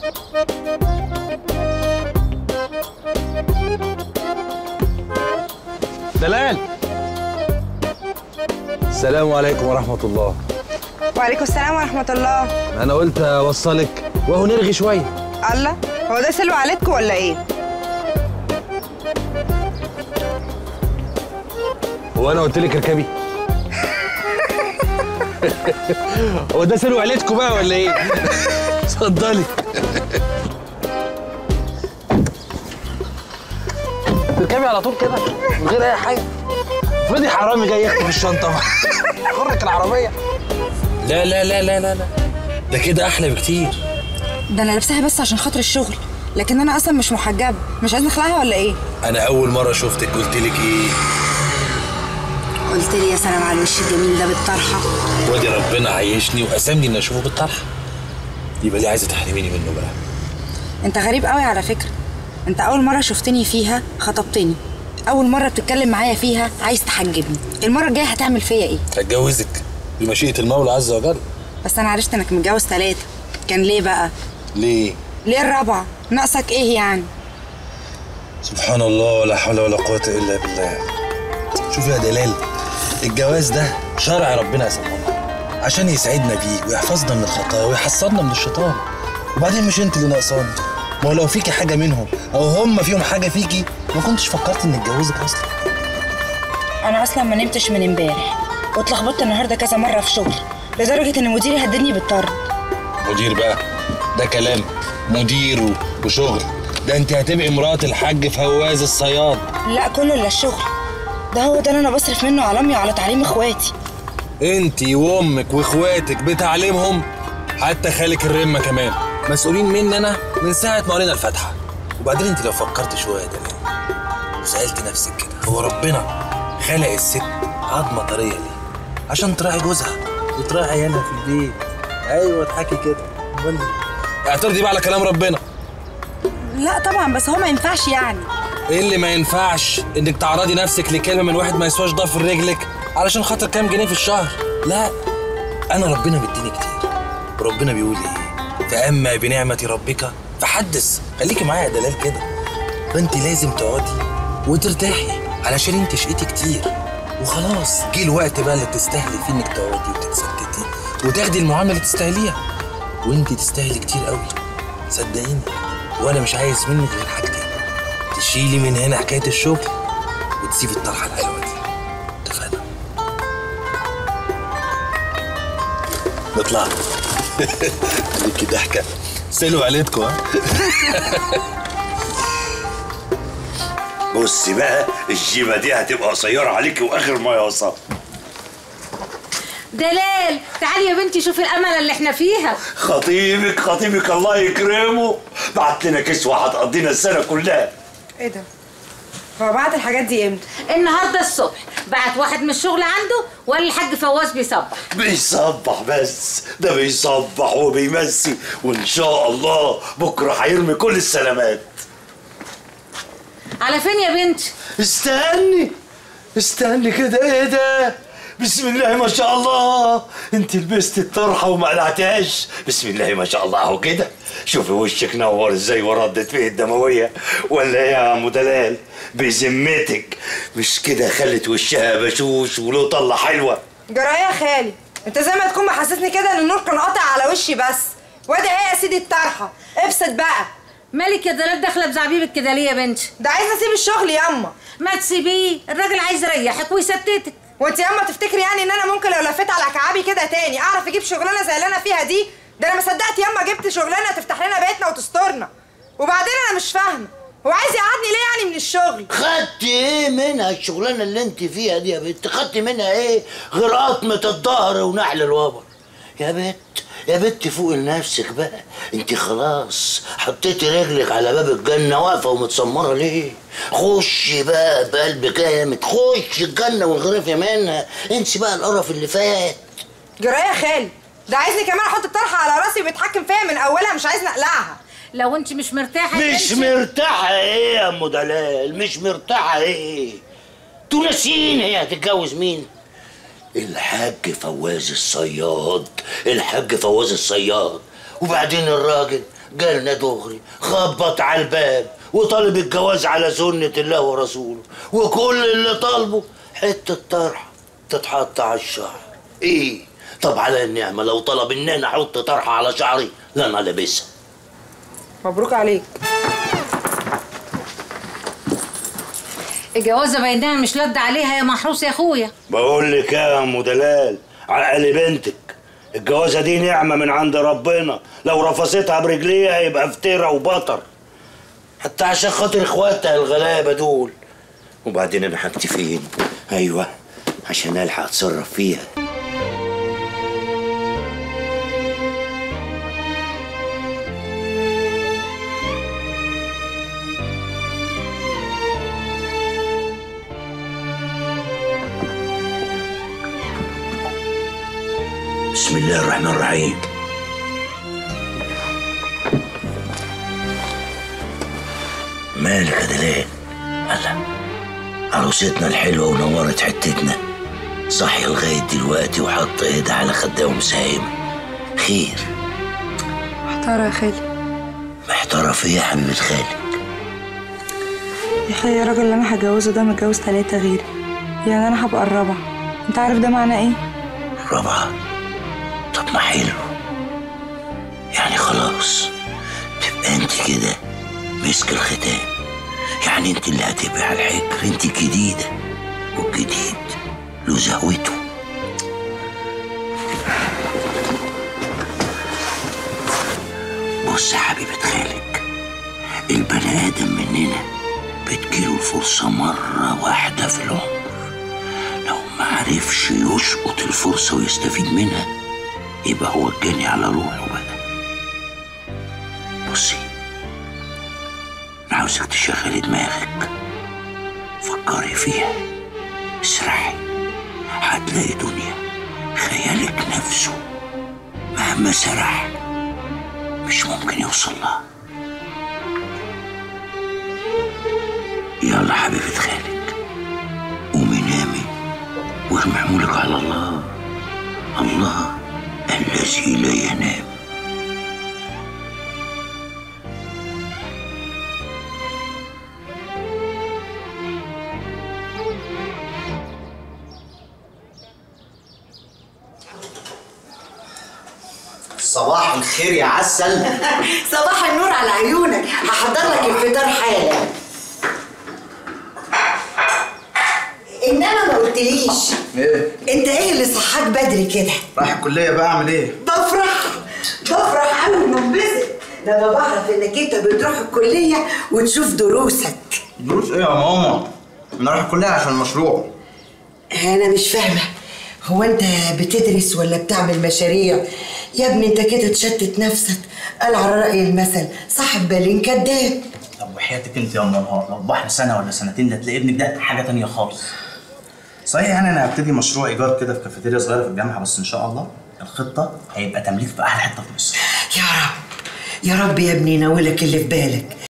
دلال السلام عليكم ورحمة الله وعليكم السلام ورحمة الله أنا قلت أوصلك وهو نرغي شوية الله هو ده سلو عليكم ولا ايه؟ هو أنا قلت لك اركبي هو ده سلو عيلتكم بقى ولا إيه؟ اتفضلي تركبي على طول كده من غير أي حاجة افرضي حرامي جاي يخطف الشنطة خرك العربية لا لا لا لا لا لا ده كده أحلى بكتير ده انا لابساها بس عشان خاطر الشغل لكن انا اصلا مش محجبة مش عايزة اخلعها ولا ايه؟ أنا أول مرة شفتك قلت لك إيه؟ قلت لي يا سلام على الوش الجميل ده بالطرحة وادي ربنا عيشني وقسمني اني اشوفه بالطرحه يبقى ليه عايزه تحرميني منه بقى انت غريب قوي على فكرة انت اول مرة شفتني فيها خطبتني اول مرة بتتكلم معايا فيها عايز تحجبني المرة الجاية هتعمل فيا ايه؟ هتجوزك بمشيئه المولى عز وجل بس انا عرفت انك متجوز ثلاثة كان ليه بقى؟ ليه ليه الرابعة؟ ناقصك ايه يعني؟ سبحان الله ولا حول ولا قوه الا بالله شوف يا دلال الجواز ده شرع ربنا قسمه عشان يسعدنا بيه ويحفظنا من الخطايا ويحصرنا من الشيطان وبعدين مش انت اللي ناقصاني ما هو لو فيكي حاجه منهم او هم فيهم حاجه فيكي ما كنتش فكرت اني اتجوزك اصلا انا اصلا ما نمتش من امبارح واتلخبطت النهارده كذا مره في شغل لدرجه ان مديري هددني بالطرد مدير بقى ده كلام مدير و- وشغل ده انت هتبقي مرات الحاج فواز الصياد لا كله الا الشغل ده هو ده اللي انا بصرف منه على امي وعلى تعليم اخواتي انت وامك واخواتك بتعليمهم حتى خالك الرمه كمان مسؤولين مني انا من ساعه ما قرينا الفاتحه وبعدين انت لو فكرت شويه ده وسالت نفسك كده هو ربنا خلق الست عظمه طريه ليه عشان تراعي جوزها وتراعي عيالها في البيت ايوه اضحكي كده امال إيه؟ اعترضي بقى على كلام ربنا لا طبعا بس هو ما ينفعش يعني ايه اللي ما ينفعش انك تعرضي نفسك لكلمه من واحد ما يسواش ضفر رجلك علشان خاطر كام جنيه في الشهر لا انا ربنا بيديني كتير وربنا بيقول ايه فاما بنعمه ربك فحدث خليكي معايا يا دلال كده فانت لازم تقعدي وترتاحي علشان انت شقيتي كتير وخلاص جه الوقت بقى اللي تستاهلي فيه انك تقعدي وتتستتي وتاخدي المعامله اللي تستاهليها وانت تستاهلي كتير قوي صدقيني وانا مش عايز منك غير حاجتين تشيلي من هنا حكايه الشغل وتسيبي الطرحه الحلوه دي اتفقنا نطلع خليكي ضحكه سلوا عيلتكم ها بصي بقى الجيبه دي هتبقى قصيره عليكي واخر ما يوصل دلال تعالي يا بنتي شوفي الامل اللي احنا فيها خطيبك خطيبك الله يكرمه بعت لنا كسوه هتقضينا السنه كلها ايه ده هو بعت الحاجات دي امتى النهارده الصبح بعت واحد من الشغل عنده ولا الحاج فواز بيصبح بيصبح بس ده بيصبح وبيمسي وان شاء الله بكره هيرمي كل السلامات على فين يا بنتي استني استني كده ايه ده بسم الله ما شاء الله انت لبست الطرحه وما قلعتهاش بسم الله ما شاء الله اهو كده شوفي وشك نور ازاي وردت فيه الدمويه ولا ايه يا ام دلال بذمتك مش كده خلت وشها بشوش وله طله حلوه جرايه يا خالي انت زي ما تكون محسسني كده ان النور كان قاطع على وشي بس وادي ايه يا سيدي الطرحه ابسط بقى مالك يا دلال داخله بزعبيبك كده ليه يا بنتي ده عايزه اسيب الشغل ياما ما تسيبيه الراجل عايز يريحك ويستتك وانت ياما تفتكري يعني ان انا ممكن لو لفيت على كعابي كده تاني اعرف اجيب شغلانه زي اللي انا فيها دي ده انا ما صدقت ياما جبت شغلانه تفتح لنا بيتنا وتسترنا وبعدين انا مش فاهمه هو عايز يقعدني ليه يعني من الشغل خدت ايه منها الشغلانه اللي انت فيها دي يا بنت خدت منها ايه غير قطمه الظهر ونحل الوبر يا بنت يا بنت فوق لنفسك بقى انت خلاص حطيتي رجلك على باب الجنه واقفه ومتسمره ليه خشي بقى بقلب جامد خشي الجنه وانغرفي منها انسي بقى القرف اللي فات جرايه يا خالي ده عايزني كمان احط الطرحه على راسي وبيتحكم فيا من اولها مش عايزني اقلعها لو انت مش مرتاحه يا مش بنتي- مرتاحة ايه يا ام دلال مش مرتاحة ايه تونسين هي هتتجوز مين الحاج فواز الصياد الحاج فواز الصياد وبعدين الراجل جالنا دغري خبط على الباب وطالب الجواز على سنة الله ورسوله وكل اللي طالبه حتة طرحة تتحط على الشعر ايه طب على النعمة لو طلب ان انا احط طرحة على شعري لا انا لابسها مبروك عليك الجوازه بينها مش لد عليها يا محروس يا اخويا بقول لك يا ام دلال عقل بنتك الجوازه دي نعمه من عند ربنا لو رفضتها برجليها يبقى فتره وبطر حتى عشان خاطر اخواتها الغلابه دول وبعدين انا حاجتي فين ايوه عشان الحق اتصرف فيها بسم الله الرحمن الرحيم مالك يا دلال الله عروستنا الحلوة ونورت حتتنا صاحية لغاية دلوقتي وحط ايدها على خدها ومسايمة خير محتارة يا خالي محتارة في ايه يا حبيبة خالك يا خالي الراجل اللي انا هتجوزه ده متجوز تلاتة غيري يعني انا هبقى الرابعة انت عارف ده معناه ايه؟ رابعة طب ما حلو يعني خلاص تبقى انت كده مسك الختام يعني انت اللي هتبقى على الحجر انت الجديدة والجديد له زهوته بص يا حبيبة خالك البني آدم مننا بتجيله الفرصة مرة واحدة في العمر لو ما عرفش يشقط الفرصة ويستفيد منها يبقى هو الجاني على روحه بقى بصي أنا عاوزك تشغلي دماغك فكري فيها اسرحي هتلاقي دنيا خيالك نفسه مهما سرح مش ممكن يوصل لها يلا حبيبة خالك قومي نامي وارمي حمولك على الله الله الذي لا ينام صباح الخير يا عسل صباح النور على عيونك هحضر لك الفطار حالا انما ما قلتليش ايه انت ايه اللي صحاك بدري كده رايح الكليه بقى اعمل ايه بفرح بفرح قوي وبنبسط لما بعرف انك انت بتروح الكليه وتشوف دروسك دروس ايه يا ماما انا رايح الكليه عشان المشروع انا مش فاهمه هو انت بتدرس ولا بتعمل مشاريع يا ابني انت كده تشتت نفسك قال على راي المثل صاحب بالين كداب طب وحياتك انت يا ام نهار لو بحر سنه ولا سنتين ده تلاقي ابنك ده حاجه تانية خالص صحيح يعني انا هبتدي مشروع ايجار كده في كافيتيريا صغيره في الجامعه بس ان شاء الله الخطه هيبقى تمليك في احلى حته في مصر يا رب يا رب يا ابني ينولك اللي في بالك